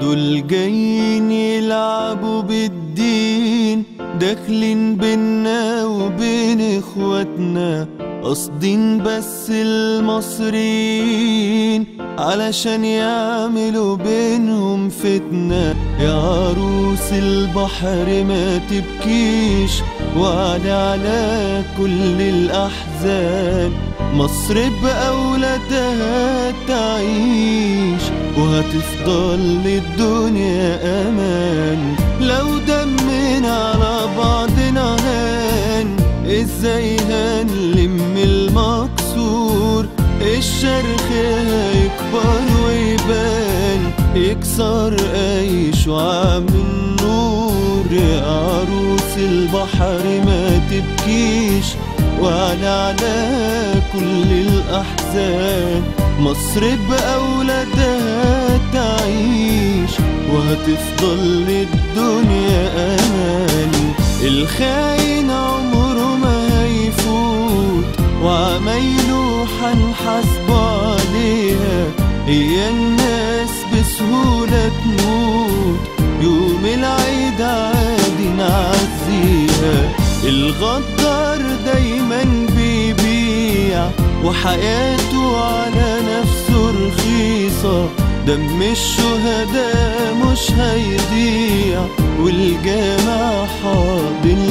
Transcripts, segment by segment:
دول جايين يلعبوا بالدين داخلين بينا وبين اخواتنا قاصدين بس المصريين علشان يعملوا بينهم فتنة يا عروس البحر ما تبكيش وعلى على كل الأحزان مصر بأولادها تعيش وهتفضل للدنيا أمان لو دمنا على بعضنا هان ازاي هنلم المكسور الشرخ هيكبر ويبان يكسر اي شعاع من نور يا عروس البحر ما تبكيش وعلى على كل الأحزان مصر بأولادها تعيش وهتفضل للدنيا أمان الخاين عمره ما هيفوت وعمايله حنحاسب عليها هي الناس بسهولة تموت يوم العيد عادي نعزيها الغدار دايما بيبيع وحياته على نفسه رخيصة دم الشهداء مش هيضيع والجامع حاضن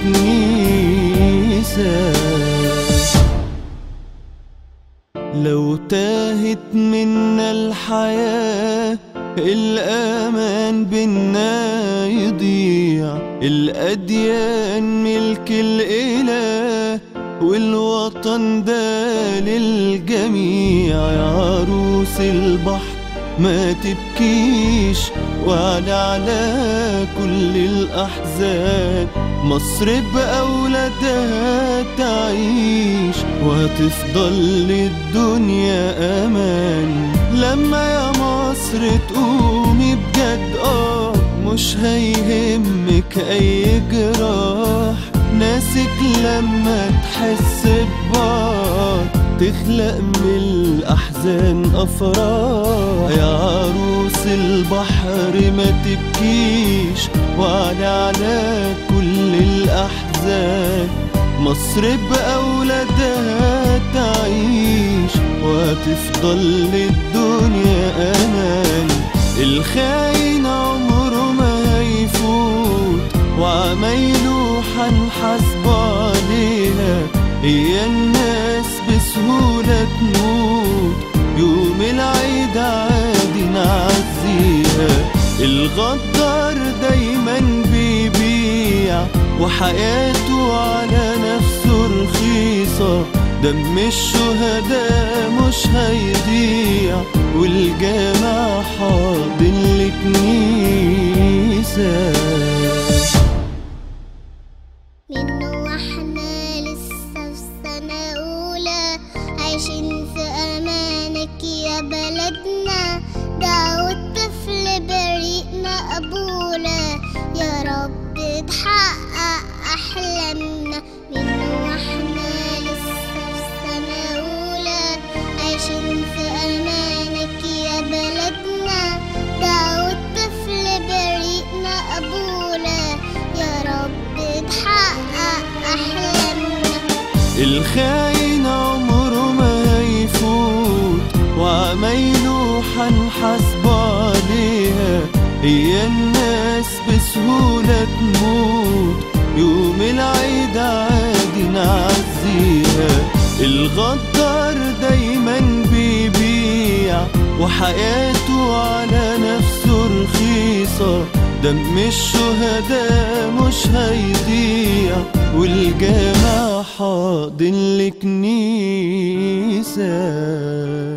لكنيسة لو تاهت منا الحياة الأمان بينا يضيع الأديان ملك الإله والوطن ده للجميع يا عروس البحر ما تبكيش وعلى على كل الأحزان مصر بأولادها تعيش وهتفضل للدنيا أمان لما يا مصر تقومي بجد اه مش هيهمك أي جراح ناسك لما تحس ببعض تخلق من الأحزان أفراح يا عروس البحر ما تبكيش وعلى على كل الأحزان مصر بأولادها تعيش وهتفضل للدنيا أمان الخاين عمره ما هيفوت وعمايله حنحاسب عليها هي الناس بسهولة تموت يوم العيد عادي نعزيها الغدار دايما بيبيع وحياته على نفسه رخيصة دم الشهداء مش هيضيع والجامع حاضن لكنيسة من واحنا لسه في سنة أولى عايشين في أمانك يا بلدنا دعوة طفل بريء مقبولة يا رب تحقق أحلامنا من واحنا لسه في سنة أولى عايشين في أمانك يا بلدنا دعوة طفل بريء مقبولة يا رب تحقق أحلامنا الخاين عمره ما هيفوت وعمايله حنحاسب عليها هي الناس بسهولة تموت يوم العيد عادي نعزيها الغدار دايما بيبيع وحياته على نفسه رخيصة دم الشهداء مش هيضيع والجامع حاضن لكنيسة